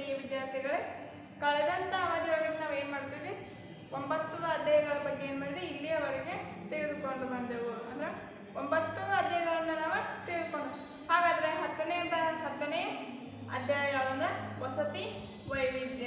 ಪ್ರೀತಿ ವಿದ್ಯಾರ್ಥಿಗಳೇ ಕಳೆದಂತ ಅವಧಿಯೊಳಗೆ ನಾವು ಏನು ಮಾಡ್ತಿದ್ವಿ ಒಂಬತ್ತು ಅಧ್ಯಾಯಗಳ ಬಗ್ಗೆ ಏನು ಮಾಡಿದ್ವಿ ಇಲ್ಲಿಯವರೆಗೆ ತಿಳಿದುಕೊಂಡು ಬಂದೆವು ಅಂದ್ರೆ ಒಂಬತ್ತು ಅಧ್ಯಾಯಗಳನ್ನ ನಾವು ತಿಳಿದುಕೊಂಡು ಹಾಗಾದ್ರೆ ಹತ್ತನೇ ಬ- ಹತ್ತನೇ ಅಧ್ಯಾಯ ಯಾವ್ದಂದ್ರೆ ವಸತಿ ವೈವಿಧ್ಯ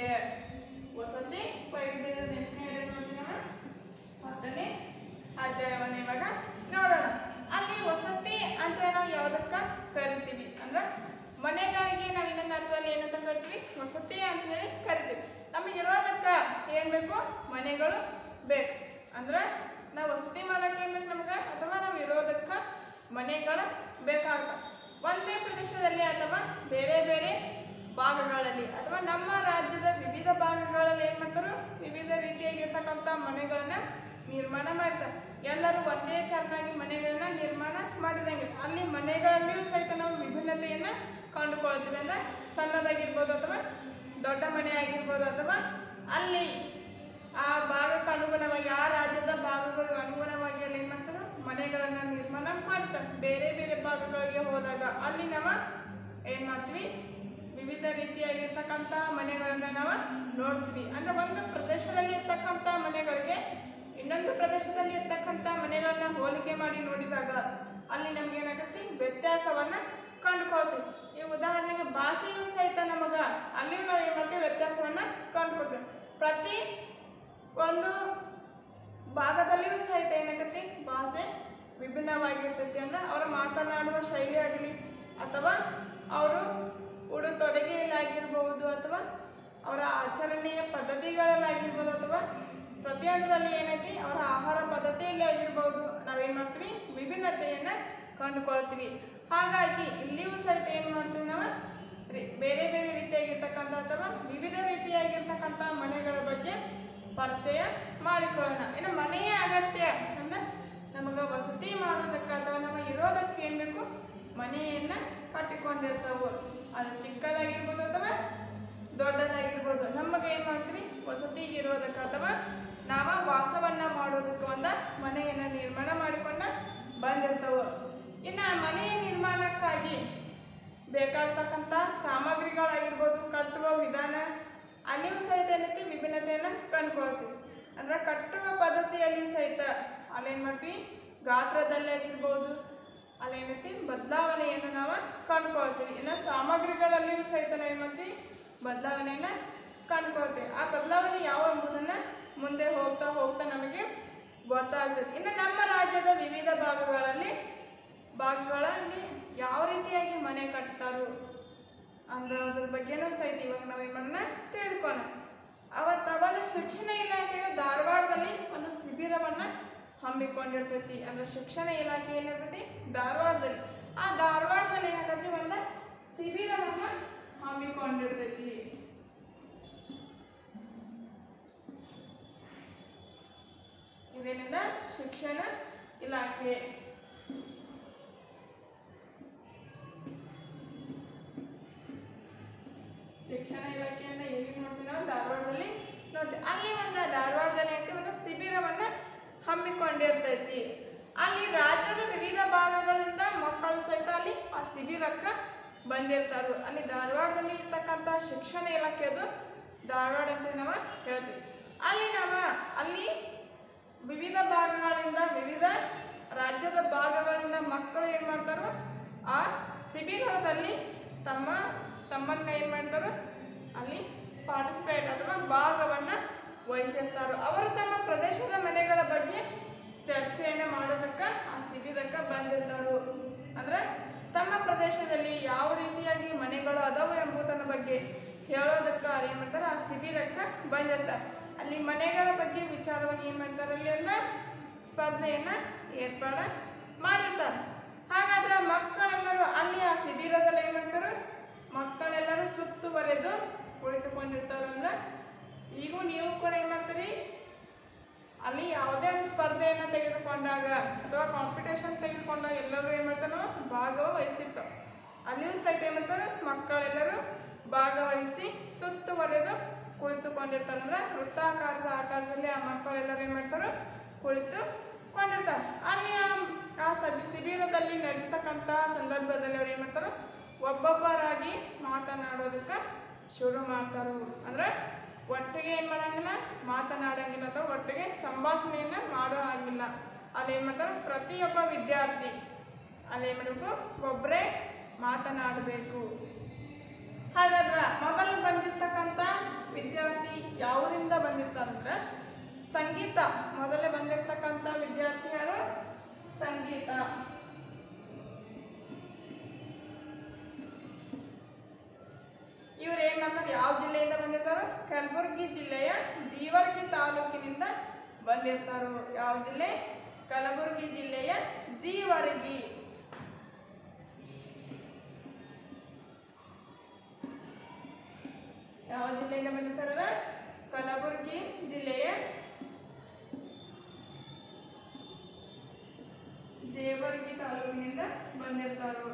ವಸತಿ ವೈವಿಧ್ಯದ ಎಷ್ಟನೇ ಅಧ್ಯಾಯ ನೋಡ್ತೀವಿ ನಾವು ಹತ್ತನೇ ಅಧ್ಯಾಯವನ್ನು ಇವಾಗ ನೋಡೋಣ ಅಲ್ಲಿ ವಸತಿ ಅಂತ ನಾವು ಯಾವುದಕ್ಕ ಕರಿತೀವಿ ಅಂದ್ರೆ ಮನೆಗಳಿಗೆ ನಾವು ಇನ್ನೊಂದು ಅರ್ಥದಲ್ಲಿ ಏನಂತ ಕರಿತೀವಿ ವಸತಿ ಅಂತ ಹೇಳಿ ಕರಿತೀವಿ ನಮಗೆ ಇರೋದಕ್ಕ ಏನ್ ಬೇಕು ಮನೆಗಳು ಬೇಕು ಅಂದ್ರೆ ನಾವು ವಸತಿ ಮಾಡಕ್ಕೆ ಏನ್ ಬೇಕು ನಮ್ಗೆ ಅಥವಾ ನಾವು ಇರೋದಕ್ಕ ಮನೆಗಳು ಬೇಕಾಗ್ತವೆ ಒಂದೇ ಪ್ರದೇಶದಲ್ಲಿ ಅಥವಾ ಬೇರೆ ಬೇರೆ ಭಾಗಗಳಲ್ಲಿ ಅಥವಾ ನಮ್ಮ ರಾಜ್ಯದ ವಿವಿಧ ಭಾಗಗಳಲ್ಲಿ ಏನ್ ಮಾಡ್ತಾರೆ ವಿವಿಧ ರೀತಿಯಾಗಿರ್ತಕ್ಕಂಥ ಮನೆಗಳನ್ನ ನಿರ್ಮಾಣ ಮಾಡ್ತಾರೆ ಎಲ್ಲರೂ ಒಂದೇ ತರನಾಗಿ ಮನೆಗಳನ್ನ ನಿರ್ಮಾಣ ಮಾಡಿದಂಗೆ ಅಲ್ಲಿ ಮನೆಗಳಲ್ಲಿಯೂ ಸಹಿತ ನಾವು ವಿಭಿನ್ನತೆಯನ್ನ ಕಂಡುಕೊಳ್ತೀವಿ ಅಂದ್ರೆ ಸಣ್ಣದಾಗಿರ್ಬೋದು ಅಥವಾ ದೊಡ್ಡ ಮನೆ ಆಗಿರ್ಬೋದು ಅಥವಾ ಅಲ್ಲಿ ಆ ಭಾಗಕ್ಕೆ ಅನುಗುಣವಾಗಿ ಆ ರಾಜ್ಯದ ಭಾಗಗಳಿಗೆ ಅನುಗುಣವಾಗಿ ಅಲ್ಲಿ ಏನ್ ಮಾಡ್ತಾರೆ ಮನೆಗಳನ್ನ ನಿರ್ಮಾಣ ಮಾಡ್ತಾರೆ ಬೇರೆ ಬೇರೆ ಭಾಗಗಳಿಗೆ ಹೋದಾಗ ಅಲ್ಲಿ ನಾವು ಏನ್ ಮಾಡ್ತೀವಿ ವಿವಿಧ ರೀತಿಯಾಗಿರ್ತಕ್ಕಂಥ ಮನೆಗಳನ್ನ ನಾವು ನೋಡ್ತೀವಿ ಅಂದ್ರೆ ಒಂದು ಪ್ರದೇಶದಲ್ಲಿ ಇರ್ತಕ್ಕಂಥ ಮನೆಗಳಿಗೆ ಇನ್ನೊಂದು ಪ್ರದೇಶದಲ್ಲಿ ಇರ್ತಕ್ಕಂಥ ಮನೆಗಳನ್ನ ಹೋಲಿಕೆ ಮಾಡಿ ನೋಡಿದಾಗ ಅಲ್ಲಿ ನಮ್ಗೆ ಏನಾಗತ್ತೆ ವ್ಯತ್ಯಾಸವನ್ನ ಕಂಡುಕೊಳ್ತೀವಿ ಈ ಉದಾಹರಣೆಗೆ ಭಾಷೆಯೂ ಸಹಿತ ನಮಗ ಅಲ್ಲಿಯೂ ನಾವು ಏನ್ ಮಾಡ್ತೀವಿ ವ್ಯತ್ಯಾಸವನ್ನ ಕಂಡುಕೊಳ್ತೀವಿ ಪ್ರತಿ ಒಂದು ಭಾಗದಲ್ಲಿಯೂ ಸಹಿತ ಏನಾಗತ್ತೆ ಭಾಷೆ ವಿಭಿನ್ನವಾಗಿರ್ತೈತಿ ಅಂದ್ರೆ ಅವರು ಮಾತನಾಡುವ ಶೈಲಿ ಆಗಲಿ ಅಥವಾ ಅವರು ಉಡುತೊಡುಗೆಯಲ್ಲಾಗಿರ್ಬಹುದು ಅಥವಾ ಅವರ ಆಚರಣೆಯ ಪದ್ಧತಿಗಳಲ್ಲಾಗಿರ್ಬೋದು ಅಥವಾ ಪ್ರತಿಯೊಂದರಲ್ಲಿ ಏನೈತಿ ಅವರ ಆಹಾರ ಪದ್ಧತಿಯಲ್ಲಿ ಆಗಿರ್ಬೋದು ನಾವೇನ್ ಮಾಡ್ತೀವಿ ವಿಭಿನ್ನತೆಯನ್ನ ಕಂಡುಕೊಳ್ತೀವಿ ಹಾಗಾಗಿ ಇಲ್ಲಿಯೂ ಸಹಿತ ಏನ್ ಮಾಡ್ತೀವಿ ನಾವು ರಿ- ಬೇರೆ ಬೇರೆ ರೀತಿಯಾಗಿರ್ತಕ್ಕಂಥ ಅಥವಾ ವಿವಿಧ ರೀತಿಯಾಗಿರ್ತಕ್ಕಂಥ ಮನೆಗಳ ಬಗ್ಗೆ ಪರಿಚಯ ಮಾಡಿಕೊಳ್ಳೋಣ ಇನ್ನು ಮನೆಯ ಅಗತ್ಯ ಅಂದ್ರೆ ನಮಗೆ ವಸತಿ ಮಾಡೋದಕ್ಕೆ ಅಥವಾ ನಮ್ಮ ಇರೋದಕ್ಕೆ ಏನ್ ಬೇಕು ಮನೆಯನ್ನ ಕಟ್ಟಿಕೊಂಡಿರ್ತಾವೆ ಅದು ಚಿಕ್ಕದಾಗಿರ್ಬೋದು ಅಥವಾ ದೊಡ್ಡದಾಗಿರ್ಬೋದು ನಮಗೆ ಏನ್ ಮಾಡ್ತೀವಿ ವಸತಿಗೆ ಇರೋದಕ್ಕೆ ಅಥವಾ ನಾವ ವಾಸವನ್ನ ಮಾಡೋದಕ್ಕೆ ಒಂದ ಮನೆಯನ್ನ ನಿರ್ಮಾಣ ಮಾಡಿಕೊಂಡ ಬಂದಿರ್ತಾವ ಇನ್ನು ಆ ಮನೆಯ ನಿರ್ಮಾಣಕ್ಕಾಗಿ ಬೇಕಾಗ್ತಕ್ಕಂಥ ಸಾಮಗ್ರಿಗಳಾಗಿರ್ಬೋದು ಕಟ್ಟುವ ವಿಧಾನ ಅಲ್ಲಿಯೂ ಸಹಿತ ಏನೈತಿ ವಿಭಿನ್ನತೆಯನ್ನು ಕಂಡುಕೊಳ್ತೀವಿ ಅಂದ್ರೆ ಕಟ್ಟುವ ಪದ್ಧತಿಯಲ್ಲಿಯೂ ಸಹಿತ ಅಲ್ಲೇನು ಮಾಡ್ತೀವಿ ಗಾತ್ರದಲ್ಲಿ ಆಗಿರ್ಬೋದು ಅಲ್ಲೇನೈತಿ ಬದಲಾವಣೆಯನ್ನು ನಾವು ಕಂಡುಕೊಳ್ತೀವಿ ಇನ್ನು ಸಾಮಗ್ರಿಗಳಲ್ಲಿಯೂ ಸಹಿತ ನಾವು ಏನು ಮಾಡ್ತೀವಿ ಬದಲಾವಣೆಯನ್ನು ಕಂಡುಕೊಳ್ತೀವಿ ಆ ಬದಲಾವಣೆ ಯಾವ ಎಂಬುದನ್ನು ಮುಂದೆ ಹೋಗ್ತಾ ಹೋಗ್ತಾ ನಮಗೆ ಗೊತ್ತಾಗ್ತದೆ ಇನ್ನು ನಮ್ಮ ರಾಜ್ಯದ ವಿವಿಧ ಭಾಗಗಳಲ್ಲಿ ಭಾಗಗಳಲ್ಲಿ ಯಾವ ರೀತಿಯಾಗಿ ಮನೆ ಕಟ್ತಾರೋ ಅಂದ್ರೆ ಅದ್ರ ಬಗ್ಗೆನೂ ಸಹಿತ ಇವಾಗ ನಾವೇನು ಮಾಡೋಣ ತಿಳ್ಕೊಳ್ಳೋಣ ಅವತ್ತು ಅವಾಗ ಶಿಕ್ಷಣ ಇಲಾಖೆಯು ಧಾರವಾಡದಲ್ಲಿ ಒಂದು ಶಿಬಿರವನ್ನ ಹಮ್ಮಿಕೊಂಡಿರ್ತೈತಿ ಅಂದ್ರೆ ಶಿಕ್ಷಣ ಇಲಾಖೆ ಏನಿರ್ತೈತಿ ಧಾರವಾಡದಲ್ಲಿ ಆ ಧಾರವಾಡದಲ್ಲಿ ಏನಾಗೈತಿ ಒಂದು ಶಿಬಿರವನ್ನ ಹಮ್ಮಿಕೊಂಡಿರ್ತೈತಿ ಇದೇನಿಂದ ಶಿಕ್ಷಣ ಇಲಾಖೆ ಶಿಕ್ಷಣ ಇಲಾಖೆಯನ್ನ ಎಲ್ಲಿ ನೋಡ್ತೀವಿ ನಾವು ಧಾರವಾಡದಲ್ಲಿ ನೋಡ್ತೀವಿ ಅಲ್ಲಿ ಒಂದು ಧಾರವಾಡದಲ್ಲಿ ಐತಿ ಒಂದು ಶಿಬಿರವನ್ನ ಹಮ್ಮಿಕೊಂಡಿರ್ತೈತಿ ಅಲ್ಲಿ ರಾಜ್ಯದ ವಿವಿಧ ಭಾಗಗಳಿಂದ ಮಕ್ಕಳು ಸಹಿತ ಅಲ್ಲಿ ಆ ಶಿಬಿರಕ್ಕೆ ಬಂದಿರ್ತಾರು ಅಲ್ಲಿ ಧಾರವಾಡದಲ್ಲಿ ಇರ್ತಕ್ಕಂಥ ಶಿಕ್ಷಣ ಇಲಾಖೆದು ಧಾರವಾಡ ಅಂತ ನಾವು ಹೇಳ್ತೀವಿ ಅಲ್ಲಿ ನಾವು ಅಲ್ಲಿ ವಿವಿಧ ಭಾಗಗಳಿಂದ ವಿವಿಧ ರಾಜ್ಯದ ಭಾಗಗಳಿಂದ ಮಕ್ಕಳು ಏನು ಮಾಡ್ತಾರೋ ಆ ಶಿಬಿರದಲ್ಲಿ ತಮ್ಮ ತಮ್ಮನ್ನ ಏನು ಮಾಡ್ತಾರೋ ಅಲ್ಲಿ ಪಾರ್ಟಿಸಿಪೇಟ್ ಅಥವಾ ಭಾಗವನ್ನ ವಹಿಸಿರ್ತಾರೋ ಅವರು ತಮ್ಮ ಪ್ರದೇಶದ ಮನೆಗಳ ಬಗ್ಗೆ ಚರ್ಚೆಯನ್ನು ಮಾಡೋದಕ್ಕೆ ಆ ಶಿಬಿರಕ್ಕೆ ಬಂದಿರ್ತಾರೋ ಅಂದ್ರೆ ತಮ್ಮ ಪ್ರದೇಶದಲ್ಲಿ ಯಾವ ರೀತಿಯಾಗಿ ಮನೆಗಳು ಅದಾವ ಎಂಬುದನ್ನ ಬಗ್ಗೆ ಹೇಳೋದಕ್ಕೆ ಅವ್ರು ಏನು ಮಾಡ್ತಾರೆ ಆ ಶಿಬಿರಕ್ಕೆ ಬಂದಿರ್ತಾರೆ ಅಲ್ಲಿ ಮನೆಗಳ ಬಗ್ಗೆ ವಿಚಾರವಾಗಿ ಏನು ಮಾಡ್ತಾರೆ ಅಲ್ಲಿ ಅಂದ ಸ್ಪರ್ಧೆಯನ್ನ ಏರ್ಪಾಡ ಮಾಡಿರ್ತಾರೆ ಹಾಗಾದ್ರೆ ಮಕ್ಕಳೆಲ್ಲರೂ ಅಲ್ಲಿ ಆ ಶಿಬಿರದಲ್ಲಿ ಏನು ಮಾಡ್ತಾರೆ ಮಕ್ಕಳೆಲ್ಲರೂ ಸುತ್ತುವರೆದು ಕುಳಿತುಕೊಂಡಿರ್ತಾರೆ ಅಂದ್ರೆ ಈಗೂ ನೀವು ಕೂಡ ಏನು ಮಾಡ್ತೀರಿ ಅಲ್ಲಿ ಯಾವುದೇ ಒಂದು ಸ್ಪರ್ಧೆಯನ್ನು ತೆಗೆದುಕೊಂಡಾಗ ಅಥವಾ ಕಾಂಪಿಟೇಷನ್ ತೆಗೆದುಕೊಂಡಾಗ ಎಲ್ಲರೂ ಏನು ಮಾಡ್ತಾನೋ ಭಾಗವಹಿಸಿರ್ತಾವೆ ಅಲ್ಲಿಯೂ ಸಹಿತ ಏನು ಮಾಡ್ತಾರೆ ಮಕ್ಕಳೆಲ್ಲರೂ ಭಾಗವಹಿಸಿ ಸುತ್ತುವರೆದು ಕುಳಿತುಕೊಂಡಿರ್ತಾರೆ ಅಂದ್ರೆ ವೃತ್ತಾಕಾರದ ಆಕಾರದಲ್ಲಿ ಆ ಮಕ್ಕಳೆಲ್ಲರೂ ಏನು ಮಾಡ್ತಾರೆ ಕುಳಿತುಕೊಂಡಿರ್ತಾರೆ ಅಲ್ಲಿ ಆ- ಆ ಸಬಿ ಶಿಬಿರದಲ್ಲಿ ನಡೀತಕ್ಕಂಥ ಸಂದರ್ಭದಲ್ಲಿ ಅವ್ರು ಏನು ಮಾಡ್ತಾರೆ ಒಬ್ಬೊಬ್ಬರಾಗಿ ಮಾತನಾಡೋದಕ್ಕೆ ಶುರು ಮಾಡ್ತಾರೋ ಅಂದ್ರೆ ಒಟ್ಟಿಗೆ ಏನು ಮಾಡಂಗಿಲ್ಲ ಮಾತನಾಡಂಗಿಲ್ಲ ಅಥವಾ ಒಟ್ಟಿಗೆ ಸಂಭಾಷಣೆಯನ್ನು ಮಾಡೋ ಹಾಗಿಲ್ಲ ಅಲ್ಲಿ ಏನು ಮಾಡ್ತಾರೆ ಪ್ರತಿಯೊಬ್ಬ ವಿದ್ಯಾರ್ಥಿ ಅಲ್ಲಿ ಏನು ಮಾಡಬೇಕು ಒಬ್ಬರೇ ಮಾತನಾಡಬೇಕು ಹಾಗಾದ್ರೆ ಮೊದಲು ಬಂದಿರ್ತಕ್ಕಂಥ ವಿದ್ಯಾರ್ಥಿ ಯಾವರಿಂದ ಬಂದಿರ್ತಾರಂದ್ರೆ ಸಂಗೀತ ಮೊದಲೇ ಬಂದಿರ್ತಕ್ಕಂಥ ವಿದ್ಯಾರ್ಥಿ ಯಾರು ಸಂಗೀತ ಇವ್ರು ಏನ್ ಮಾಡ್ತಾರೆ ಯಾವ ಜಿಲ್ಲೆಯಿಂದ ಬಂದಿರ್ತಾರೋ ಕಲಬುರಗಿ ಜಿಲ್ಲೆಯ ಜೀವರ್ಗಿ ತಾಲೂಕಿನಿಂದ ಬಂದಿರ್ತಾರೋ ಯಾವ ಜಿಲ್ಲೆ ಕಲಬುರಗಿ ಜಿಲ್ಲೆಯ ಜೀವರ್ಗಿ ಯಾವ ಜಿಲ್ಲೆಯಿಂದ ಬಂದಿರ್ತಾರ ಕಲಬುರಗಿ ಜಿಲ್ಲೆಯ ಜೇವರ್ಗಿ ತಾಲೂಕಿನಿಂದ ಬಂದಿರ್ತಾರೋ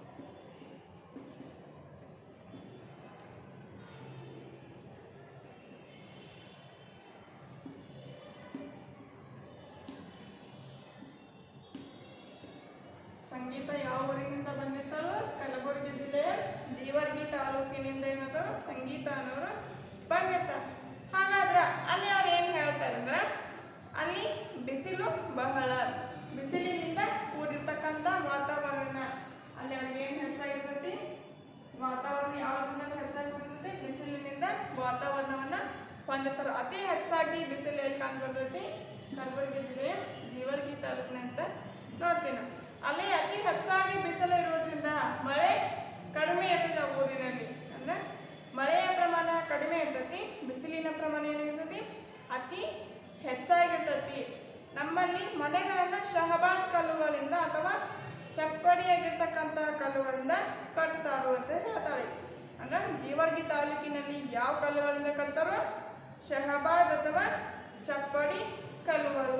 ಸಂಗೀತ ಯಾವ ಊರಿನಿಂದ ಬಂದಿರ್ತಾರೋ ಕಲಬುರಗಿ ಜಿಲ್ಲೆಯ ಜೀವರ್ಗಿ ತಾಲೂಕಿನಿಂದ ಏನಾದ್ರು ಸಂಗೀತ ಅನ್ನೋರು ಬಂದಿರ್ತಾರೆ ಹಾಗಾದ್ರೆ ಅಲ್ಲಿ ಅವ್ರು ಏನು ಹೇಳ್ತಾರೆ ಅಂದ್ರೆ ಅಲ್ಲಿ ಬಿಸಿಲು ಬಹಳ ಬಿಸಿಲಿನಿಂದ ಕೂಡಿರ್ತಕ್ಕಂಥ ವಾತಾವರಣ ಅಲ್ಲಿ ಅವ್ರಿಗೆ ಏನು ಹೆಚ್ಚಾಗಿರ್ತೈತಿ ವಾತಾವರಣ ಯಾವ್ದ್ರಿಂದ ಹೆಚ್ಚಾಗಿರ್ತೈತಿ ಬಿಸಿಲಿನಿಂದ ವಾತಾವರಣವನ್ನ ಹೊಂದಿರ್ತಾರೆ ಅತಿ ಹೆಚ್ಚಾಗಿ ಬಿಸಿಲು ಎಲ್ಲಿ ಕಂಡುಬರ್ತೈತಿ ಕಲಬುರಗಿ ಜಿಲ್ಲೆಯ ಜೀವರ್ಗಿ ತಾಲೂಕಿನಂತ ನೋಡ್ತೀವಿ ನಾವು. ಅಲ್ಲಿ ಅತಿ ಹೆಚ್ಚಾಗಿ ಬಿಸಿಲು ಇರೋದ್ರಿಂದ ಮಳೆ ಕಡಿಮೆ ಇರ್ತದೆ ಆ ಊರಿನಲ್ಲಿ ಅಂದ್ರೆ ಮಳೆಯ ಪ್ರಮಾಣ ಕಡಿಮೆ ಇರ್ತೈತಿ ಬಿಸಿಲಿನ ಪ್ರಮಾಣ ಏನಿರ್ತೈತಿ ಅತಿ ಹೆಚ್ಚಾಗಿರ್ತೈತಿ ನಮ್ಮಲ್ಲಿ ಮನೆಗಳನ್ನು ಶಹಬಾದ್ ಕಲ್ಲುಗಳಿಂದ ಅಥವಾ ಚಪ್ಪಡಿಯಾಗಿರ್ತಕ್ಕಂಥ ಕಲ್ಲುಗಳಿಂದ ಕಟ್ತಾರೋ ಅಂತ ಹೇಳ್ತಾಳೆ ಅಂದ್ರೆ ಜೀವರ್ಗಿ ತಾಲೂಕಿನಲ್ಲಿ ಯಾವ ಕಲ್ಲುಗಳಿಂದ ಕಟ್ತಾರೋ ಶಹಬಾದ್ ಅಥವಾ ಚಪ್ಪಡಿ ಕಲ್ಲುಗಳು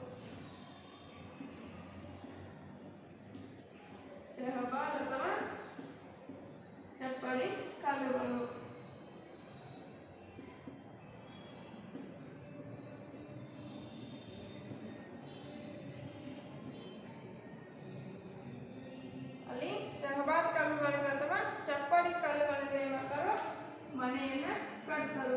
ಶಹಬಾದ್ ಅಥವಾ ಚಪ್ಪಡಿ ಕಲ್ಲುಗಳು ಅಲ್ಲಿ ಶಹಬಾದ್ ಕಲ್ಲುಗಳಿಂದ ಅಥವಾ ಚಪ್ಪಡಿ ಕಲ್ಲುಗಳಿಂದ ಏನ್ ಮಾಡ್ತಾರೋ ಮನೆಯನ್ನ ಕಟ್ತಾರೋ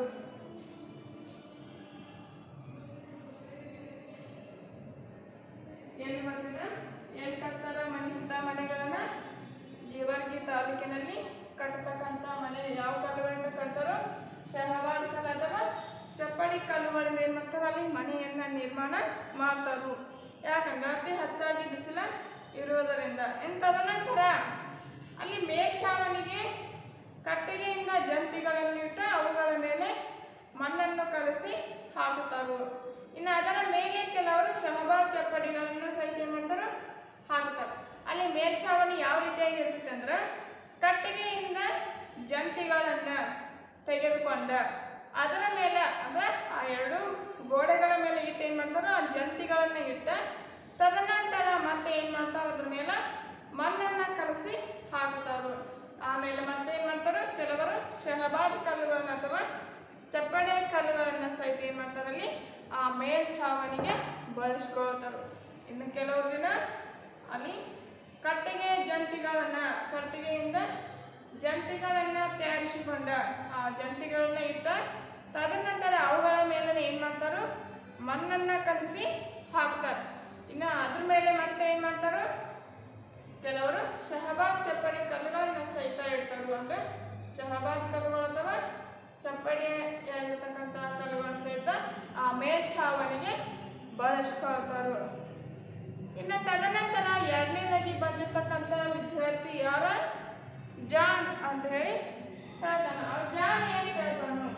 ಎಲ್ಲಿ ಬಂದಿದೆ ಎಲ್ಲಿ ಕಟ್ತಾರ ಮನೆ ಇಂಥ ಮನೆಗಳನ್ನ ಜೀವರ್ಗಿ ತಾಲೂಕಿನಲ್ಲಿ ಕಟ್ಟತಕ್ಕಂಥ ಮನೆ ಯಾವ ಕಲ್ಲುಗಳಿಂದ ಕಟ್ತಾರೋ ಶಹಬಾದ್ ಕಲ್ಲು ಅಥವಾ ಚಪ್ಪಡಿ ಕಲ್ಲುಗಳಿಂದ ಏನು ಮಾಡ್ತಾರೆ ಅಲ್ಲಿ ಮನೆಯನ್ನ ನಿರ್ಮಾಣ ಮಾಡ್ತಾರು ಯಾಕಂದ್ರೆ ಅತಿ ಹೆಚ್ಚಾಗಿ ಬಿಸಿಲ ಇರುವುದರಿಂದ ಎಂತದ ನಂತರ ಅಲ್ಲಿ ಮೇಲ್ಛಾವಣಿಗೆ ಕಟ್ಟಿಗೆಯಿಂದ ಜಂತಿಗಳನ್ನಿಟ್ಟು ಅವುಗಳ ಮೇಲೆ ಮಣ್ಣನ್ನು ಕಲಸಿ ಹಾಕುತ್ತಾರೆ ಇನ್ನು ಅದರ ಮೇಲೆ ಕೆಲವರು ಶಹಬಾದ್ ಚಪ್ಪಡಿಗಳನ್ನು ಸಹಿತ ಏನ್ ಮಾಡ್ತಾರೆ ಹಾಕ್ತಾರೆ ಅಲ್ಲಿ ಮೇಲ್ಛಾವಣಿ ಯಾವ ರೀತಿಯಾಗಿ ಇರ್ತೈತೆ ಅಂದ್ರೆ ಕಟ್ಟಿಗೆಯಿಂದ ಜಂತಿಗಳನ್ನ ತೆಗೆದುಕೊಂಡ ಅದರ ಮೇಲೆ ಅಂದ್ರೆ ಆ ಎರಡು ಗೋಡೆಗಳ ಮೇಲೆ ಇಟ್ಟು ಏನ್ ಮಾಡ್ತಾರೋ ಆ ಜಂತಿಗಳನ್ನ ಇಟ್ಟ ತದನಂತರ ಮತ್ತೆ ಏನ್ ಮಾಡ್ತಾರ ಅದ್ರ ಮೇಲೆ ಮಣ್ಣನ್ನ ಕಲಸಿ ಹಾಕ್ತಾರು ಆಮೇಲೆ ಮತ್ತೆ ಏನ್ ಮಾಡ್ತಾರೋ ಕೆಲವರು ಶಹಬಾದ್ ಕಲ್ಲುಗಳನ್ನ ಅಥವಾ ಚಪ್ಪಡೆ ಕಲ್ಲುಗಳನ್ನ ಸಹಿತ ಏನ್ ಮಾಡ್ತಾರಲ್ಲಿ ಆ ಮೇಲ್ಛಾವಣಿಗೆ ಬಳಸ್ಕೊಳ್ತಾರೆ ಇನ್ನು ಕೆಲವರು ಜನ ಅಲ್ಲಿ ಕಟ್ಟಿಗೆ ಜಂತಿಗಳನ್ನ ಕಟ್ಟಿಗೆಯಿಂದ ಜಂತಿಗಳನ್ನ ತಯಾರಿಸಿಕೊಂಡ ಆ ಜಂತಿಗಳನ್ನ ಇಟ್ಟ ತದನಂತರ ಅವುಗಳ ಮೇಲೆ ಏನ್ ಮಾಡ್ತಾರೋ ಮಣ್ಣನ್ನ ಕಲಸಿ ಹಾಕ್ತಾರೆ ಇನ್ನು ಅದ್ರ ಮೇಲೆ ಮತ್ತೆ ಏನ್ ಮಾಡ್ತಾರೋ ಕೆಲವರು ಶಹಬಾದ್ ಚಪ್ಪಡಿ ಕಲ್ಲುಗಳನ್ನ ಸಹಿತ ಇಡ್ತಾರೆ ಅಂದ್ರೆ ಶಹಬಾದ್ ಕಲ್ಲುಗಳು ಅಥವಾ ಚಪ್ಪಡಿಯಾಗಿರ್ತಕ್ಕಂಥ ಕಲ್ಲುಗಳನ್ನ ಸಹಿತ ಆ ಮೇಲ್ಛಾವಣಿಗೆ ಬಳಸ್ಕೊಳ್ತಾರೆ ಇನ್ನು ತದನಂತರ ಎರಡನೇದಾಗಿ ಬಂದಿರ್ತಕ್ಕಂಥ ವಿದ್ಯಾರ್ಥಿ ಯಾರ ಜಾನ್ ಅಂತ ಹೇಳಿ ಹೇಳ್ತಾನ ಅವ್ರು ಜಾನ್ ಏನ್ ಹೇಳ್ತಾನು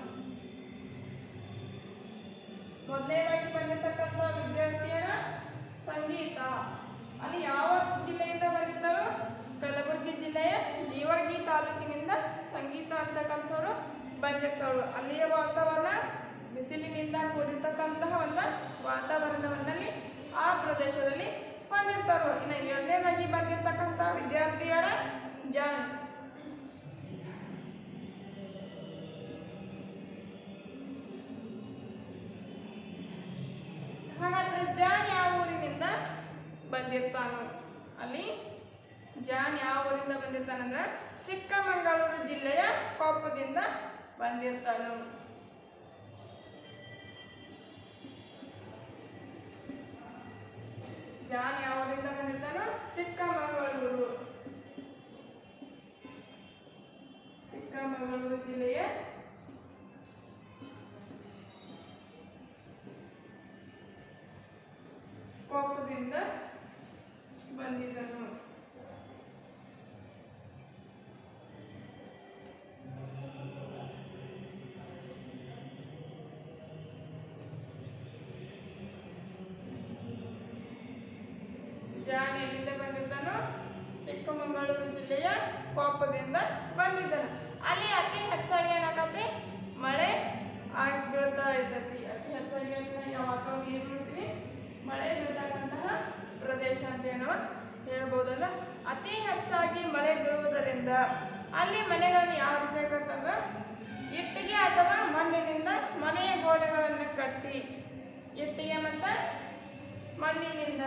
ಮೊದಲನೇದಾಗಿ ಬಂದಿರ್ತಕ್ಕಂಥ ವಿದ್ಯಾರ್ಥಿಯರ ಸಂಗೀತ ಅಲ್ಲಿ ಯಾವ ಜಿಲ್ಲೆಯಿಂದ ಬಂದಿದ್ದರು ಕಲಬುರಗಿ ಜಿಲ್ಲೆಯ ಜೀವರ್ಗಿ ತಾಲೂಕಿನಿಂದ ಸಂಗೀತ ಅಂತಕ್ಕಂಥವ್ರು ಬಂದಿರ್ತಾಳು ಅಲ್ಲಿಯ ವಾತಾವರಣ ಬಿಸಿಲಿನಿಂದ ಕೂಡಿರ್ತಕ್ಕಂತಹ ಒಂದು ವಾತಾವರಣವನ್ನಲ್ಲಿ ಆ ಪ್ರದೇಶದಲ್ಲಿ ಹೊಂದಿರ್ತಾರೋ ಇನ್ನು ಎರಡನೇದಾಗಿ ಬಂದಿರ್ತಕ್ಕಂಥ ವಿದ್ಯಾರ್ಥಿಯರ ಜಾನ್ ಹಾಗಾದ್ರೆ ಜಾನ್ ಯಾವ ಊರಿನಿಂದ ಬಂದಿರ್ತಾನೋ ಅಲ್ಲಿ ಜಾನ್ ಯಾವ ಊರಿಂದ ಬಂದಿರ್ತಾನಂದ್ರೆ ಚಿಕ್ಕಮಗಳೂರು ಜಿಲ್ಲೆಯ ಕೊಪ್ಪದಿಂದ ಕೋಪದಿಂದ ಬಂದಿರ್ತಾನು ಜಾನ್ ಯಾವರಿಂದ ಬಂದಿರ್ತಾನೋ ಚಿಕ್ಕಮಗಳೂರು ಚಿಕ್ಕಮಗಳೂರು ಜಿಲ್ಲೆಯ ಕೋಪದಿಂದ ಬಂದಿದ್ದನು ಜಾನ್ ಎಲ್ಲಿಂದ ಬಂದಿದ್ದಾನೋ ಚಿಕ್ಕಮಗಳೂರು ಜಿಲ್ಲೆಯ ಕೋಪದಿಂದ ಬಂದಿದ್ದನು ಅಲ್ಲಿ ಅತಿ ಹೆಚ್ಚಾಗಿ ಏನಾಗತ್ತೆ ಮಳೆ ಆಗಿ ಬೀಳ್ತಾ ಇರ್ತೈತಿ ಅತಿ ಹೆಚ್ಚಾಗಿ ಅಂದ್ರೆ ಯಾವಾಗ ನೀರು ಬಿಡ್ತೀವಿ ಮಳೆ ಬೀಳ್ತಕ್ಕಂತಹ ಪ್ರದೇಶ ಅಂತ ಏನೋ ಹೇಳ್ಬೋದಲ್ಲ ಅತಿ ಹೆಚ್ಚಾಗಿ ಮಳೆ ಬೀಳುವುದರಿಂದ ಅಲ್ಲಿ ಮನೆಗಳನ್ನು ಯಾವ ರೀತಿ ಕಟ್ತಾರ ಇಟ್ಟಿಗೆ ಅಥವಾ ಮಣ್ಣಿನಿಂದ ಮನೆಯ ಗೋಡೆಗಳನ್ನು ಕಟ್ಟಿ ಇಟ್ಟಿಗೆ ಮತ್ತು ಮಣ್ಣಿನಿಂದ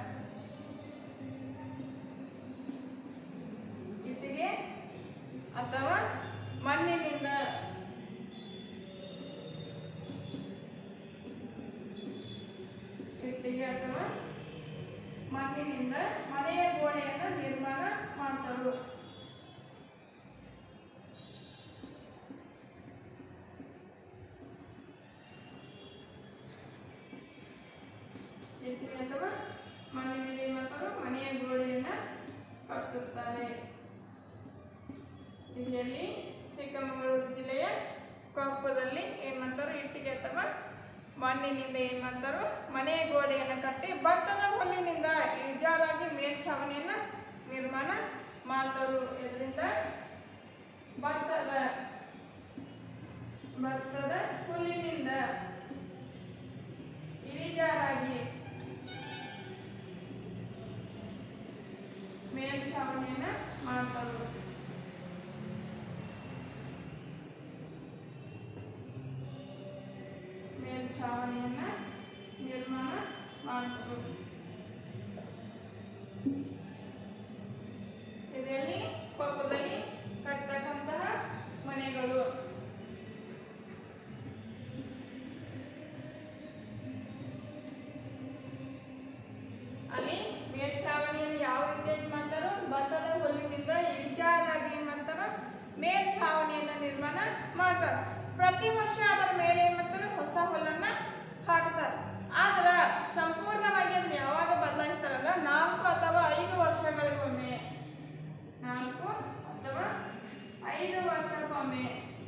ಇಟ್ಟಿಗೆ ಅಥವಾ ಮಣ್ಣಿನಿಂದ ಇಟ್ಟಿಗೆ ಅಥವಾ ಮಣ್ಣಿನಿಂದ ಮನೆಯ ಗೋಡೆಯನ್ನು ನಿರ್ಮಾಣ ಮಾಡ್ತಾರೆ ಇಟ್ಟಿಗೆ ಅಥವಾ ಮಣ್ಣಿನಿಂದ ಏನ್ ಮಾಡ್ತಾರೆ ಮನೆಯ ಗೋಡೆಯನ್ನ ಕಟ್ಟುತ್ತಾರೆ ಇಲ್ಲಿ ಚಿಕ್ಕಮಗಳೂರು ಜಿಲ್ಲೆಯ ಕೊಪ್ಪದಲ್ಲಿ ಏನ್ ಮಾಡ್ತಾರೆ ಇಟ್ಟಿಗೆ ಅಥವಾ ಮಣ್ಣಿನಿಂದ ಏನ್ ಮಾಡ್ತಾರೋ ಮನೆಯ ಗೋಡೆಯನ್ನು ಕಟ್ಟಿ ಭತ್ತದ ಹುಲ್ಲಿನಿಂದ ಇಳಿಜಾರಾಗಿ ಮೇಲ್ಛಾವಣಿಯನ್ನ ನಿರ್ಮಾಣ ಮಾಡ್ತಾರು ಇದರಿಂದ ಭತ್ತದ ಭತ್ತದ ಹುಲ್ಲಿನಿಂದ ಇಳಿಜಾರಾಗಿ ಮೇಲ್ಛಾವಣಿಯನ್ನ ಮಾಡ್ತಾರೆ ಮೇಲ್ಛಾವಣಿಯನ್ನ ನಿರ್ಮಾಣ ಮಾಡ್ತಾರೆ ಇದರಲ್ಲಿ ಪಕ್ಕದಲ್ಲಿ ಕಟ್ಟತಕ್ಕಂತಹ ಮನೆಗಳು ಅಲ್ಲಿ ಮೇಲ್ಛಾವಣಿಯನ್ನು ಯಾವ ರೀತಿಯಾಗಿ ಮಾಡ್ತಾರೋ ಭತ್ತದ ಹುಲ್ಲಿನಿಂದ ಇಳಿಜಾರಾಗಿ ಏನ್ ಮಾಡ್ತಾರೋ ಮೇಲ್ಛಾವಣಿಯನ್ನ ನಿರ್ಮಾಣ ಮಾಡ್ತಾರೆ ಪ್ರತಿ ವರ್ಷ ಅದರ ಮೇಲೆ ಏನ್ ಮಾಡ್ತಾರೆ ಹೊಸ ಹುಲ್ಲನ್ನ ಹಾಕ್ತಾರೆ ಆದ್ರ ಸಂಪೂರ್ಣವಾಗಿ ಅದನ್ನ ಯಾವಾಗ ಬದಲಾಯಿಸ್ತಾರೆ ಅಂದ್ರೆ ನಾಲ್ಕು ಅಥವಾ ಐದು ವರ್ಷಗಳಿಗೊಮ್ಮೆ ನಾಲ್ಕು ಅಥವಾ ಐದು ವರ್ಷಕ್ಕೊಮ್ಮೆ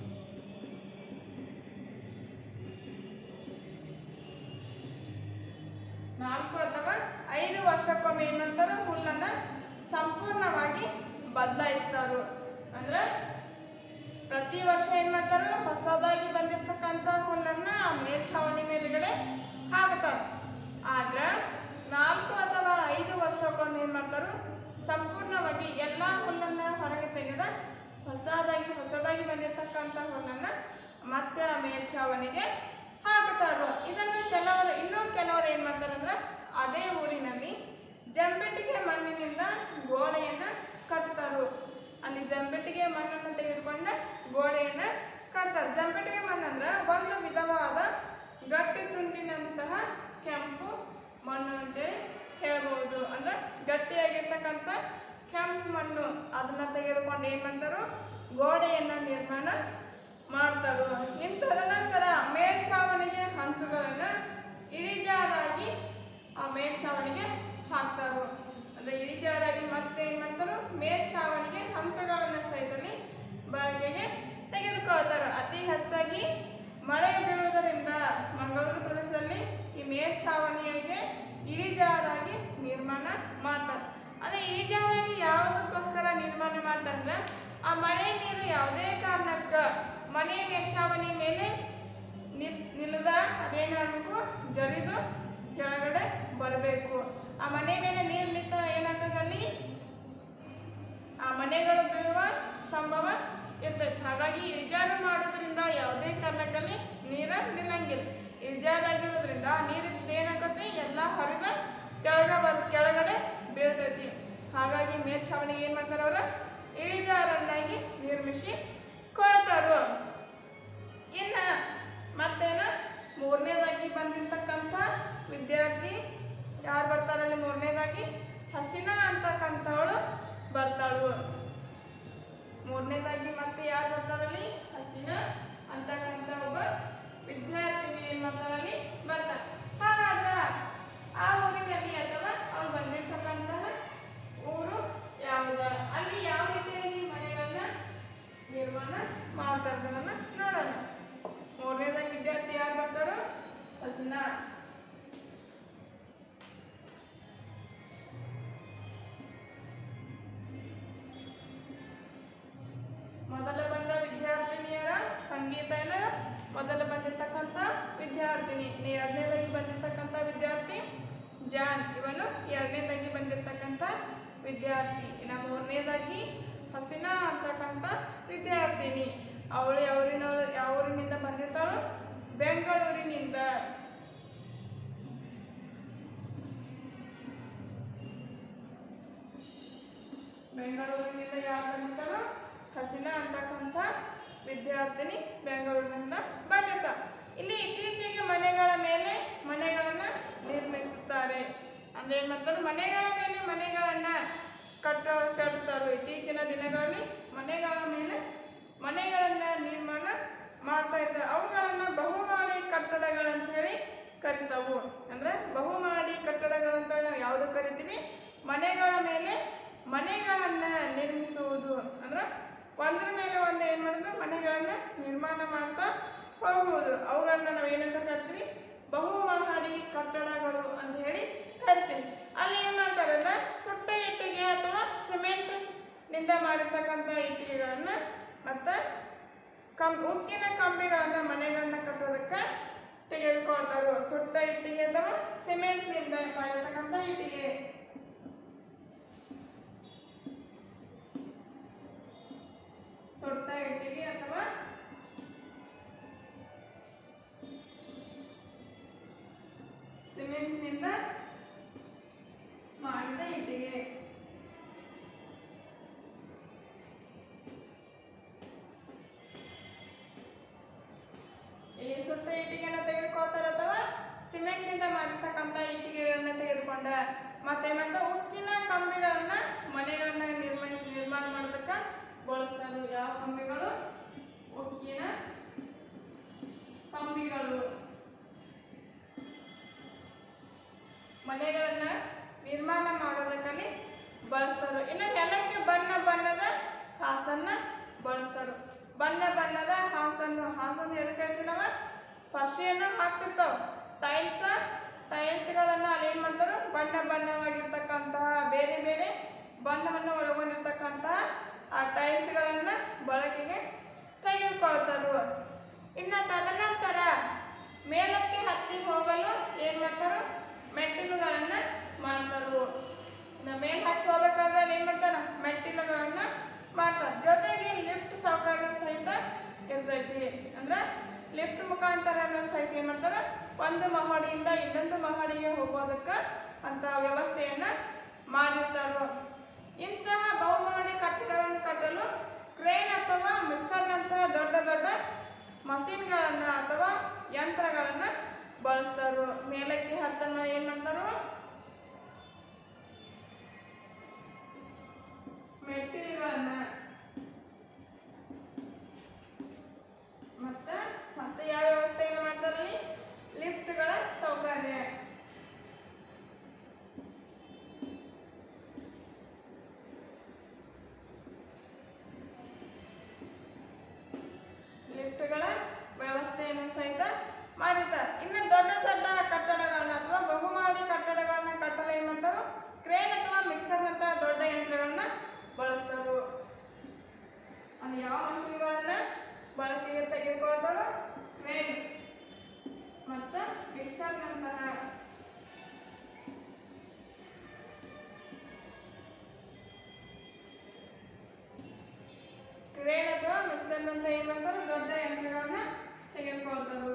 ನಾಲ್ಕು ಅಥವಾ ಐದು ವರ್ಷಕ್ಕೊಮ್ಮೆ ಏನ್ ಮಾಡ್ತಾರ ಹುಲ್ಲನ್ನ ಸಂಪೂರ್ಣವಾಗಿ ಬದಲಾಯಿಸ್ತಾರು ಅಂದ್ರೆ ಪ್ರತಿ ವರ್ಷ ಏನ್ ಮಾಡ್ತಾರ ಹೊಸದಾಗಿ ಬಂದಿರ್ತಕ್ಕಂಥ ಹುಲ್ಲನ್ನ ಆ ಮೇಲ್ಛಾವಣಿ ಮೇಲ್ಗಡೆ ಹಾಕ್ತಾರ ಆದ್ರ ನಾಲ್ಕು ಅಥವಾ ಐದು ವರ್ಷಕ್ಕೊಮ್ಮೆ ಏನ್ ಮಾಡ್ತಾರು ಸಂಪೂರ್ಣವಾಗಿ ಎಲ್ಲಾ ಹುಲ್ಲನ್ನ ಹೊರಗೆ ತೆಗೆದ ಹೊಸದಾಗಿ ಹೊಸದಾಗಿ ಬಂದಿರ್ತಕ್ಕಂಥ ಹುಲ್ಲನ್ನ ಮತ್ತೆ ಆ ಮೇಲ್ಛಾವಣಿಗೆ ಹಾಕ್ತಾರೋ ಇದನ್ನ ಕೆಲವರು ಇನ್ನೂ ಕೆಲವರು ಏನ್ ಮಾಡ್ತಾರಂದ್ರ ಅದೇ ಊರಿನಲ್ಲಿ ಜಂಬೆಟ್ಟಿಗೆ ಮಣ್ಣಿನಿಂದ ಗೋಡೆಯನ್ನ ಕಟ್ತಾರು ಅಲ್ಲಿ ಜಂಬೆಟ್ಟಿಗೆ ಮಣ್ಣನ್ನು ತೆಗೆದುಕೊಂಡ ಗೋಡೆಯನ್ನ ಕಟ್ತಾರೆ ಜಂಬೆಟ್ಟಿಗೆ ಮಣ್ಣಂದ್ರ ಒಂದು ವಿಧವಾದ ಗಟ್ಟಿ ತುಂಡಿನಂತಹ ಕೆಂಪು ಮಣ್ಣು ಅಂತೇಳಿ ಹೇಳ್ಬಹುದು ಅಂದ್ರೆ ಗಟ್ಟಿಯಾಗಿರ್ತಕ್ಕಂಥ ಕೆಂಪು ಮಣ್ಣು ಅದನ್ನ ತೆಗೆದುಕೊಂಡು ಏನ್ ಮಾಡ್ತಾರೋ ಗೋಡೆಯನ್ನ ನಿರ್ಮಾಣ ಮಾಡ್ತಾರೋ ಇನ್ನು ತದನಂತರ ಮೇಲ್ಛಾವಣಿಗೆ ಹಂಚುಗಳನ್ನ ಇಳಿಜಾರಾಗಿ ಆ ಮೇಲ್ಛಾವಣಿಗೆ ಹಾಕ್ತಾರೋ ಅಂದ್ರೆ ಇಳಿಜಾರಾಗಿ ಮತ್ತೆ ಏನ್ ಮಾಡ್ತಾರೋ ಮೇಲ್ಛಾವಣಿಗೆ ಹಂಚುಗಳನ್ನ ಸಹಿತಲ್ಲಿ ಬಳಕೆಗೆ ತೆಗೆದುಕೊಳ್ತಾರೋ ಅತಿ ಹೆಚ್ಚಾಗಿ ಮಳೆ ಬೀಳುವುದರಿಂದ ಮಂಗಳೂರು ಪ್ರದೇಶದಲ್ಲಿ ಈ ಮೇಲ್ಛಾವಣಿಗೆ ಇಳಿಜಾರಾಗಿ ನಿರ್ಮಾಣ ಮಾಡ್ತಾರೆ ಅದೇ ಇಳಿಜಾರಾಗಿ ಯಾವುದಕ್ಕೋಸ್ಕರ ನಿರ್ಮಾಣ ಮಾಡ್ತಾರೆ ಅಂದ್ರೆ ಆ ಮಳೆ ನೀರು ಯಾವುದೇ ಕಾರಣಕ್ಕ ಮನೆ ಮೇಲ್ಛಾವಣಿ ಮೇಲೆ ನಿಲ್ ನಿಲ್ಲದ ಅದೇನು ಮಾಡಬೇಕು ಜರಿದು ಕೆಳಗಡೆ ಬರಬೇಕು ಆ ಮನೆ ಮೇಲೆ ನೀರು ನಿಂತ ಏನಾಗ್ತದಲ್ಲಿ ಆ ಮನೆಗಳು ಬೀಳುವ ಸಂಭವ ಇರ್ತೈತೆ ಹಾಗಾಗಿ ಇಳಿಜಾರು ಮಾಡೋದ್ರಿಂದ ಯಾವುದೇ ಕಾರಣಕ್ಕಲ್ಲಿ ನೀರ ನಿಲ್ಲಂಗಿಲ್ಲ ಇಳಿಜಾರಾಗಿರೋದ್ರಿಂದ ಆ ನೀರಿಂದ ಏನಾಗತ್ತೆ ಎಲ್ಲ ಹೊರಗ ಕೆಳಗ ಬರ್ ಕೆಳಗಡೆ ಬೀಳ್ತೈತಿ ಹಾಗಾಗಿ ಮೇಲ್ಛಾವಣಿ ಏನ್ ಮಾಡ್ತಾರ ಅವ್ರ ಇಳಿಜಾರನ್ನಾಗಿ ನಿರ್ಮಿಸಿ ಕೊಳ್ತಾರು ಮಾಡ್ತಾ ಇರೋದನ್ನ ನೋಡೋಣ ಮೂರನೇದಾಗಿ ವಿದ್ಯಾರ್ಥಿ ಯಾರು ಬರ್ತಾರೋ ಹಸನ ಮೊದಲ ಬಂದ ವಿದ್ಯಾರ್ಥಿನಿಯರ ಸಂಗೀತ ಏನ ಮೊದಲು ಬಂದಿರ್ತಕ್ಕಂಥ ವಿದ್ಯಾರ್ಥಿನಿ ಇನ್ನು ಎರಡನೇದಾಗಿ ಬಂದಿರ್ತಕ್ಕಂಥ ವಿದ್ಯಾರ್ಥಿ ಜಾನ್ ಇವನು ಎರಡನೇದಾಗಿ ಬಂದಿರ್ತಕ್ಕಂಥ ವಿದ್ಯಾರ್ಥಿ ಇನ್ನು ಮೂರನೇದಾಗಿ ಹಸಿನಾ ಅಂತಕ್ಕಂಥ ವಿದ್ಯಾರ್ಥಿನಿ ಅವಳು ಯಾವೂರಿನವಳು ಯಾವ ಊರಿನಿಂದ ಬಂದಿರ್ತಾಳು ಬೆಂಗಳೂರಿನಿಂದ ಬೆಂಗಳೂರಿನಿಂದ ಯಾರು ಬಂದಿರ್ತಾರೋ ಹಸಿನಾ ಅಂತಕ್ಕಂಥ ವಿದ್ಯಾರ್ಥಿನಿ ಬೆಂಗಳೂರಿನಿಂದ ಬಂದಿರ್ತ ಇಲ್ಲಿ ಇತ್ತೀಚೆಗೆ ಮನೆಗಳ ಮೇಲೆ ಮನೆಗಳನ್ನ ನಿರ್ಮಿಸುತ್ತಾರೆ ಅಂದ್ರೆ ಏನ್ ಮಾಡ್ತಾರೆ ಮನೆಗಳ ಮೇಲೆ ಮನೆಗಳನ್ನ ಕಟ್ಟ ಕಟ್ತಾರೆ ಇತ್ತೀಚಿನ ದಿನಗಳಲ್ಲಿ ಮನೆಗಳ ಮೇಲೆ ಮನೆಗಳನ್ನ ನಿರ್ಮಾಣ ಮಾಡ್ತಾ ಇದ್ದಾರೆ ಅವುಗಳನ್ನ ಬಹುಮಾಡಿ ಕಟ್ಟಡಗಳಂತ ಹೇಳಿ ಕರಿತಾವು ಅಂದ್ರೆ ಬಹುಮಾಡಿ ಕಟ್ಟಡಗಳಂತ ನಾವು ಯಾವ್ದು ಕರಿತೀವಿ ಮನೆಗಳ ಮೇಲೆ ಮನೆಗಳನ್ನ ನಿರ್ಮಿಸುವುದು ಅಂದ್ರೆ ಒಂದ್ರ ಮೇಲೆ ಒಂದು ಏನ್ ಮಾಡೋದು ಮನೆಗಳನ್ನ ನಿರ್ಮಾಣ ಮಾಡ್ತಾ ಹೋಗುವುದು ಅವುಗಳನ್ನ ನಾವು ಏನಂತ ಕರಿತೀವಿ ಬಹುಮಹಡಿ ಕಟ್ಟಡಗಳು ಅಂತ ಹೇಳಿ ಕರಿತೀವಿ ಅಲ್ಲಿ ಏನ್ ಮಾಡ್ತಾರೆ ಅಂದ್ರೆ ಸುಟ್ಟ ಇಟ್ಟಿಗೆ ಅಥವಾ ಸಿಮೆಂಟ್ ನಿಂದ ಮಾಡಿರ್ತಕ್ಕಂಥ ಇಟ್ಟಿಗೆಗಳನ್ನ ಮತ್ತೆ ಕಂ ಉಕ್ಕಿನ ಕಂಬಿಗಳನ್ನ ಮನೆಗಳನ್ನ ಕಟ್ಟೋದಕ್ಕೆ ತೆಗೆದುಕೊಳ್ತಾರೆ ಸುಟ್ಟ ಇಟ್ಟಿಗೆ ಅಥವಾ ಸಿಮೆಂಟ್ನಿಂದ ಮಾಡಿರ್ತಕ್ಕಂಥ ಇಟ್ಟಿಗೆ ಸುಟ್ಟ ಇಟ್ಟಿಗೆ ಅಥವಾ ಸಿಮೆಂಟ್ನಿಂದ ಮಾಡಿದ ಇಟ್ಟಿಗೆ ಈ ಸುಟ್ಟ ಇಟ್ಟಿಗೆನ ತೆಗೆದುಕೊಳ್ತಾರೆ ಅಥವಾ ಸಿಮೆಂಟ್ನಿಂದ ಮಾಡಿರ್ತಕ್ಕಂಥ ಇಟ್ಟಿಗೆಗಳನ್ನ ತೆಗೆದುಕೊಂಡ ಮತ್ತೆ ಮತ್ತೆ ಉಕ್ಕಿನ ಕಂಬಿಗಳನ್ನ ಮನೆಗಳನ್ನ ನಿರ್ಮಾಣ ನಿರ್ಮಾಣ ಮಾಡೋದಕ್ಕೆ ಬಳಸ್ತಾರೆ ಯಾವ ಕಂಬಿಗಳು ಉಕ್ಕಿನ ಕಂಬಿಗಳು ಮನೆಗಳನ್ನ ನಿರ್ಮಾಣ ಮಾಡೋದಕ್ಕಲ್ಲಿ ಬಳಸ್ತಾರೆ ಇನ್ನು ನೆಲಕ್ಕೆ ಬಣ್ಣ ಬಣ್ಣದ ಹಾಸನ್ನ ಬಳಸ್ತಾರೆ ಬಣ್ಣ ಬಣ್ಣದ ಹಾಸನ್ನು ಹಾಸನ್ನು ಎದಕ್ಕೆ ಹೇಳ್ತೀವಿ ನಾವು ಪರ್ಷಿಯನ್ನ ಹಾಕ್ತಿರ್ತಾವ ಟೈಲ್ಸ ಟೈಲ್ಸ್ಗಳನ್ನ ಅಲ್ಲಿ ಏನು ಮಾಡ್ತಾರೆ ಬಣ್ಣ ಬಣ್ಣವಾಗಿರ್ತಕ್ಕಂತಹ ಬೇರೆ ಬೇರೆ ಬಣ್ಣವನ್ನು ಒಳಗೊಂಡಿರ್ತಕ್ಕಂತಹ ಆ ಟೈಲ್ಸ್ಗಳನ್ನ ಬಳಕೆಗೆ ತೆಗೆದುಕೊಳ್ತಾರೆ ಇನ್ನು ತದನಂತರ ಮೇಲಕ್ಕೆ ಹತ್ತಿ ಹೋಗಲು ಏನು ಮಾಡ್ತಾರೆ ಮೆಟ್ಟಿಲುಗಳನ್ನ ಮಾಡ್ತಾರೆ ಇನ್ನು ಮೇಲೆ ಹತ್ತಿ ಹೋಗ್ಬೇಕಾದ್ರೆ ಅಲ್ಲಿ ಏನು ಮಾಡ್ತಾರೆ ಮೆಟ್ಟಿಲುಗಳನ್ನ ಮಾಡ್ತಾರೆ ಜೊತೆಗೆ ಲಿಫ್ಟ್ ಸೌಕರ್ಯ ಸಹಿತ ಇರ್ತೈತಿ ಅಂದ್ರೆ ಲಿಫ್ಟ್ ಮುಖಾಂತರ ಸಹಿತ ಏನು ಮಾಡ್ತಾರೆ ಒಂದು ಮಹಡಿಯಿಂದ ಇನ್ನೊಂದು ಮಹಡಿಗೆ ಹೋಗೋದಕ್ಕೆ ಅಂತ ವ್ಯವಸ್ಥೆಯನ್ನ ಮಾಡಿರ್ತಾರೆ ಇಂತಹ ಬಹುಮಹಡಿ ಕಟ್ಟಡಗಳನ್ನು ಕಟ್ಟಲು ಕ್ರೇನ್ ಅಥವಾ ಮಿಕ್ಸರ್ನಂತಹ ದೊಡ್ಡ ದೊಡ್ಡ ಮಷಿನ್ಗಳನ್ನ ಅಥವಾ ಯಂತ್ರಗಳನ್ನ ಬಳಸ್ತಾರು ಮೇಲಕ್ಕೆ ಹತ್ತನ್ನು ಏನ್ ಮಾಡ್ತಾರು ಮೆಟ್ಟಿಲುಗಳನ್ನ ಮತ್ತ ಮತ್ತೆ ಯಾವ ವ್ಯವಸ್ಥೆಯನ್ನು ಮಾಡ್ತಾರಲ್ಲಿ ಲಿಫ್ಟ್ಗಳ ಸೌಕರ್ಯ ಲಿಫ್ಟ್ಗಳ ವ್ಯವಸ್ಥೆಯನ್ನು ಸಹಿತ ಮಾಡಿರ್ತಾರೆ ಇನ್ನು ದೊಡ್ಡ ದೊಡ್ಡ ಕಟ್ಟಡಗಳನ್ನ ಅಥವಾ ಬಹುಮಹಡಿ ಕಟ್ಟಡಗಳನ್ನ ಕಟ್ಟಲು ಏನ್ ಮಾಡ್ತಾರೋ ಕ್ರೇನ್ ಅಥವಾ ಮಿಕ್ಸರ್ನಂತಹ ದೊಡ್ಡ ಯಂತ್ರಗಳನ್ನ ಬಳಸ್ತಾರೆ ಅದು ಯಾವ ಮಷಿನ್ಗಳನ್ನ ಬಳಕೆಗೆ ತೆಗೆದುಕೊಳ್ತಾರೋ ಕ್ರೇನ್ ಮತ್ತು ಮಿಕ್ಸರ್ನಂತಹ ಕ್ರೇನ್ ಅಥವಾ ಮಿಕ್ಸರ್ನಂತ ಏನ್ ಮಾಡ್ತಾರೆ ದೊಡ್ಡ ಯಂತ್ರಗಳನ್ನ ತೆಗೆದುಕೊಳ್ತಾರೆ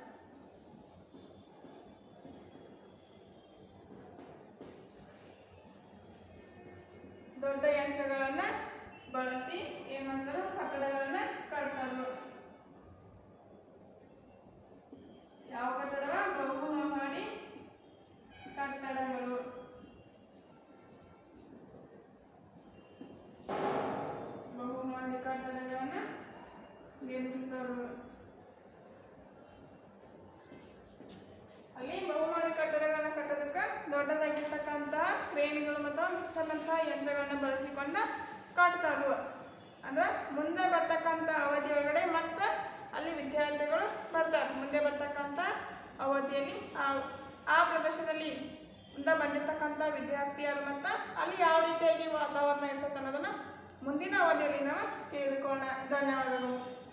ದೊಡ್ಡ ಯಂತ್ರಗಳನ್ನ ಬಳಸಿ ಏನ್ ಮಾಡ್ತಾರೆ ಕಟ್ಟಡಗಳನ್ನ ಕಟ್ತಾರೆ ಯಾವ ಕಟ್ಟಡ ಬಹುಮಹಡಿ ಕಟ್ಟಡಗಳು ಬಹುಮಹಡಿ ಕಟ್ಟಡಗಳನ್ನ ನಿರ್ಮಿಸ್ತಾರೆ ಅಲ್ಲಿ ಬಹುಮಹಡಿ ಕಟ್ಟಡಗಳನ್ನ ಕಟ್ಟೋದಕ್ಕೆ ದೊಡ್ಡದಾಗಿರ್ತಕ್ಕಂತಹ ಕ್ರೇನ್ಗಳು ಮತ್ತು ಮಿಕ್ಸರ್ನಂತಹ ಯಂತ್ರಗಳನ್ನ ಬಳಸಿಕೊಂಡ ಕಟ್ತಾರು ಅಂದ್ರೆ ಮುಂದೆ ಬರ್ತಕ್ಕಂಥ ಅವಧಿ ಒಳಗಡೆ ಮತ್ತೆ ಅಲ್ಲಿ ವಿದ್ಯಾರ್ಥಿಗಳು ಬರ್ತಾರೆ ಮುಂದೆ ಬರ್ತಕ್ಕಂಥ ಅವಧಿಯಲ್ಲಿ ಆ ಆ ಪ್ರದೇಶದಲ್ಲಿ ಮುಂದೆ ಬಂದಿರತಕ್ಕಂಥ ವಿದ್ಯಾರ್ಥಿಯರು ಮತ್ತು ಅಲ್ಲಿ ಯಾವ ರೀತಿಯಾಗಿ ವಾತಾವರಣ ಇರ್ತದೆ ಅನ್ನೋದನ್ನು ಮುಂದಿನ ಅವಧಿಯಲ್ಲಿ ನಾವು ತಿಳಿದುಕೊಳ್ಳೋಣ ಧನ್ಯವಾದಗಳು